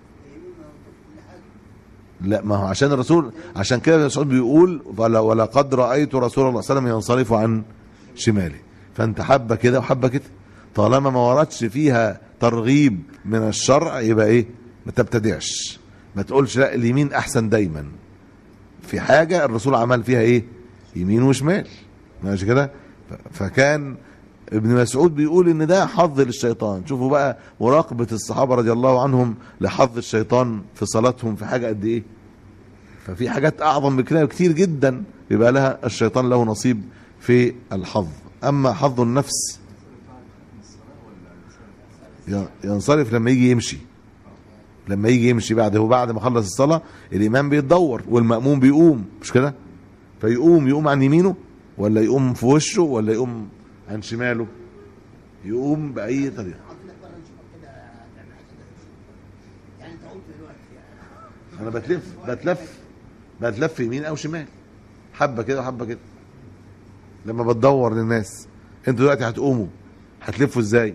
لا ما هو عشان الرسول عشان كده ابن مسعود بيقول ولا ولقد رايت رسول الله صلى الله عليه وسلم ينصرف عن شماله فانت حبه كده وحبه كده طالما ما وردش فيها ترغيب من الشرع يبقى ايه ما تبتدعش ما تقولش لا اليمين احسن دايما في حاجه الرسول عمل فيها ايه يمين وشمال ماشي كده ف- فكان ابن مسعود بيقول ان ده حظ للشيطان شوفوا بقى مراقبه الصحابه رضي الله عنهم لحظ الشيطان في صلاتهم في حاجه قد ايه ففي حاجات اعظم من كده كتير جدا بيبقى لها الشيطان له نصيب في الحظ اما حظ النفس ي- ينصرف لما يجي يمشي لما يجي يمشي بعد هو بعد ما خلص الصلاه الامام بيتدور والماموم بيقوم مش كده فيقوم يقوم عن يمينه ولا يقوم في وشه ولا يقوم عن شماله يقوم باي طريقه عاطل بره نشوفك كده تعمل حاجه كده يعني انت قلت دلوقتي يعني انا بتلف بتلف بتلف يمين او شمال حبه كده وحبه كده لما بتدور للناس انتوا دلوقتي هتقوموا هتلفوا ازاي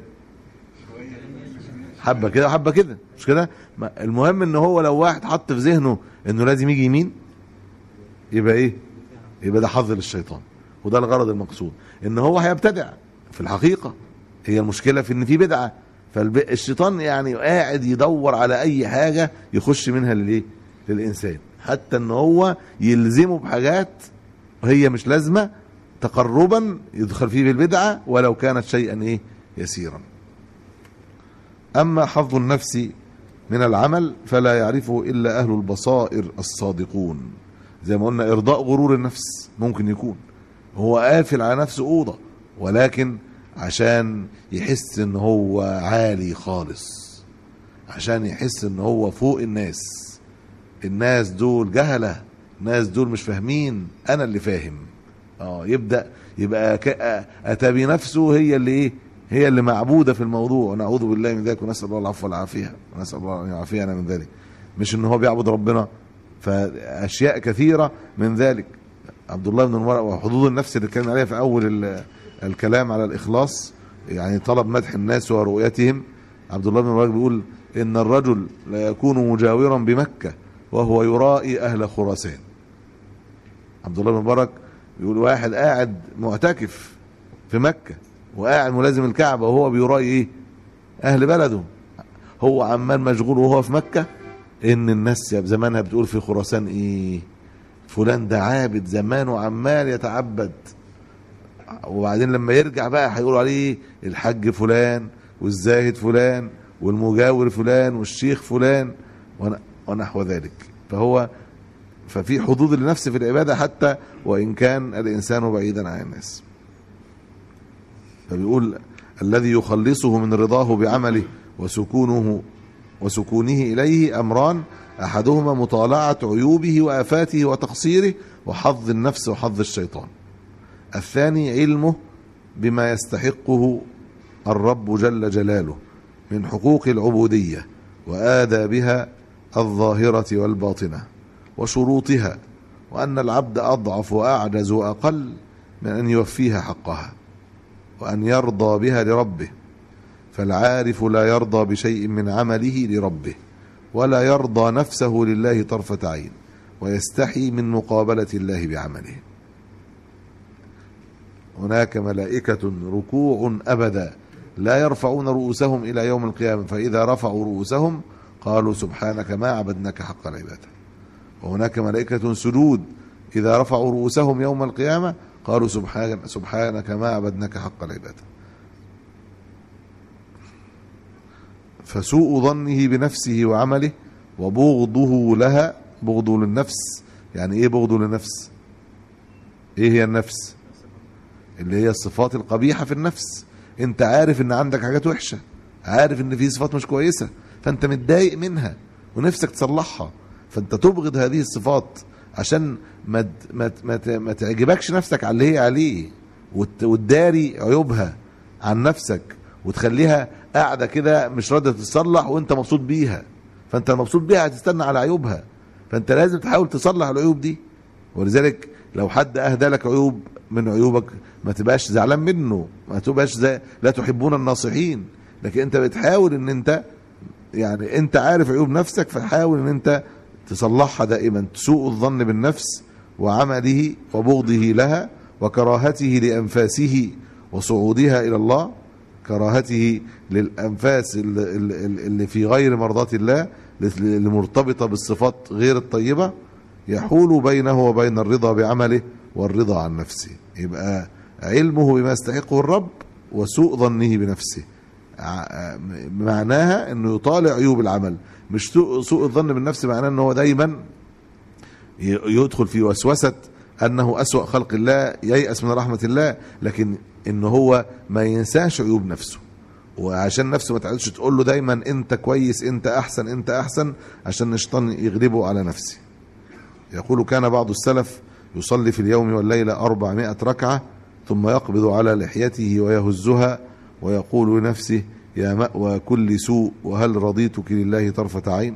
حبه كده وحبه كده مش كده ما- المهم ان هو لو واحد حط في ذهنه انه لازم يجي يمين يبقى ايه يبقى ده حظ للشيطان وده الغرض المقصود ان هو هيبتدع في الحقيقه هي المشكله في ان في بدعه فالشيطان يعني قاعد يدور على اي حاجه يخش منها للايه للانسان حتى ان هو يلزمه بحاجات هي مش لازمه تقربا يدخل فيه بالبدعه ولو كانت شيئا ايه يسيرا اما حظ النفس من العمل فلا يعرفه الا اهل البصائر الصادقون زي ما قلنا ارضاء غرور النفس ممكن يكون هو قافل على نفسه اوضه ولكن عشان يحس ان هو عالي خالص عشان يحس ان هو فوق الناس الناس دول جهله الناس دول مش فاهمين انا اللي فاهم اه يبدا يبقى ك- اتى بنفسه هي اللي ايه هي اللي معبوده في الموضوع ونعوذ بالله من ذلك ونسال الله العفو والعافيه ونسال الله ان يعافينا من ذلك مش ان هو بيعبد ربنا فاشياء كثيره من ذلك عبد الله بن المبارك وحدود النفس اللي اتكلم عليها في اول ال- الكلام على الاخلاص يعني طلب مدح الناس ورؤيتهم عبد الله بن المبارك بيقول ان الرجل لا يكون مجاورا بمكه وهو يرائي اهل خراسان عبد الله بن مبارك بيقول واحد قاعد معتكف في مكة وقاعد ملازم الكعبة وهو بيرائي ايه اهل بلده هو عمال مشغول وهو في مكة ان الناس يا زمانها بتقول في خراسان ايه فلان ده عابد زمان وعمال يتعبد وبعدين لما يرجع بقى هيقولوا عليه إيه؟ الحج فلان والزاهد فلان والمجاور فلان والشيخ فلان ون- ونحو ذلك فهو ففي حظوظ للنفس في العبادة حتى وإن كان الإنسان بعيدا عن الناس فبيقول الذي يخلصه من رضاه بعمله وسكونه وسكونه إليه أمران أحدهما مطالعة عيوبه وآفاته وتقصيره وحظ النفس وحظ الشيطان الثاني علمه بما يستحقه الرب جل جلاله من حقوق العبودية وآدابها الظاهرة والباطنة وشروطها وأن العبد أضعف وأعجز وأقل من أن يوفيها حقها وأن يرضى بها لربه فالعارف لا يرضى بشيء من عمله لربه ولا يرضى نفسه لله طرفة عين ويستحي من مقابلة الله بعمله هناك ملائكة ركوع أبدا لا يرفعون رؤوسهم إلى يوم القيامة فإذا رفعوا رؤوسهم قالوا سبحانك ما عبدناك حق العبادة وهناك ملائكة سجود إذا رفعوا رؤوسهم يوم القيامة قالوا سبحانك, سبحانك ما عبدناك حق العبادة فسوء ظنه بنفسه وعمله وبغضه لها بغضه للنفس يعني ايه بغضه للنفس ايه هي النفس اللي هي الصفات القبيحة في النفس انت عارف ان عندك حاجات وحشة عارف ان في صفات مش كويسة فانت متضايق منها ونفسك تصلحها فانت تبغض هذه الصفات عشان ما ما ما, ما تعجبكش نفسك على اللي هي عليه وت- وتداري عيوبها عن نفسك وتخليها قاعده كده مش راضيه تتصلح وانت مبسوط بيها فانت مبسوط بيها هتستنى على عيوبها فانت لازم تحاول تصلح العيوب دي ولذلك لو حد اهدى لك عيوب من عيوبك ما تبقاش زعلان منه ما تبقاش زي لا تحبون الناصحين لكن انت بتحاول ان انت يعني انت عارف عيوب نفسك فحاول ان انت تصلحها دائما سوء الظن بالنفس وعمله وبغضه لها وكراهته لانفاسه وصعودها الى الله كراهته للانفاس اللي, اللي اللي في غير مرضاة الله اللي مرتبطه بالصفات غير الطيبه يحول بينه وبين الرضا بعمله والرضا عن نفسه يبقى علمه بما يستحقه الرب وسوء ظنه بنفسه ع- معناها انه يطالع عيوب العمل مش سوء سوء الظن بالنفس معناه ان هو دايما ي- يدخل في وسوسه انه اسوا خلق الله ييأس من رحمه الله لكن ان هو ما ينساش عيوب نفسه وعشان نفسه ما تقعدش تقول له دايما انت كويس انت احسن انت احسن عشان الشيطان يغلبه على نفسه يقول كان بعض السلف يصلي في اليوم والليلة أربعمائة ركعة ثم يقبض على لحيته ويهزها ويقول لنفسه يا مأوى كل سوء وهل رضيتك لله طرفة عين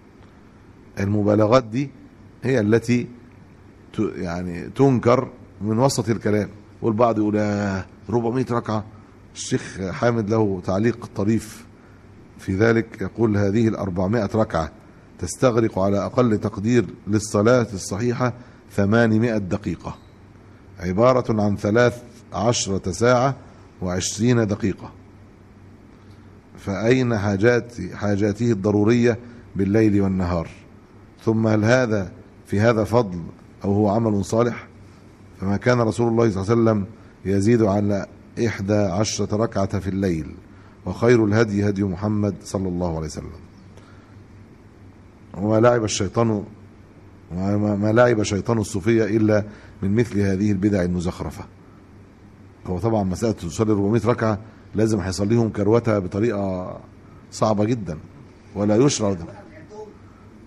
المبالغات دي هي التي ت- يعني تنكر من وسط الكلام والبعض يقول آه 400 ركعة الشيخ حامد له تعليق طريف في ذلك يقول هذه الأربعمائة ركعة تستغرق على أقل تقدير للصلاة الصحيحة ثمانمائة دقيقة عبارة عن ثلاث عشرة ساعة وعشرين دقيقة فأين حاجات حاجاته الضرورية بالليل والنهار ثم هل هذا في هذا فضل أو هو عمل صالح فما كان رسول الله صلى الله عليه وسلم يزيد على إحدى عشرة ركعة في الليل وخير الهدي هدي محمد صلى الله عليه وسلم وما لعب الشيطان وما ما لعب شيطان الصوفية إلا من مثل هذه البدع المزخرفة هو طبعا مسألة تصلي 400 ركعة لازم هيصليهم كروتها بطريقة صعبة جدا ولا يشرع ده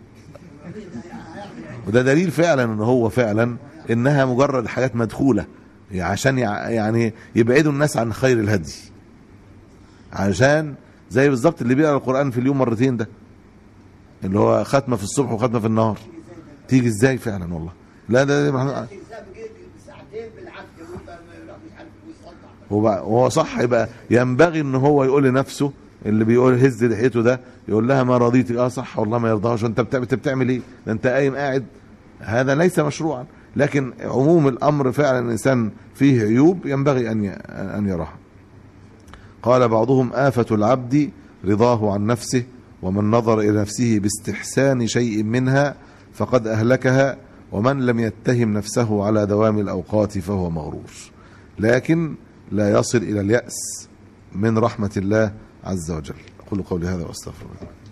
وده دليل فعلا ان هو فعلا انها مجرد حاجات مدخولة عشان يع- يعني يبعدوا الناس عن خير الهدي عشان زي بالظبط اللي بيقرا القران في اليوم مرتين ده اللي هو ختمه في الصبح وختمه في النهار تيجي ازاي فعلا والله لا ده, ده الانسان بيجي ساعتين بالعافيه ويبقى ما يروح مش عارف يصدع وبع- وهو صح يبقى ينبغي ان هو يقول لنفسه اللي بيقول هز لحيته ده يقول لها ما رضيت اه صح والله ما يرضاش وانت بتعمل انت بتعمل ايه؟ ده انت قايم قاعد هذا ليس مشروعا لكن عموم الامر فعلا الانسان فيه عيوب ينبغي ان ي- ان يراها. قال بعضهم آفة العبد رضاه عن نفسه ومن نظر إلى نفسه باستحسان شيء منها فقد أهلكها ومن لم يتهم نفسه على دوام الأوقات فهو مغرور لكن لا يصل إلى اليأس من رحمة الله عز وجل أقول قولي هذا وأستغفر الله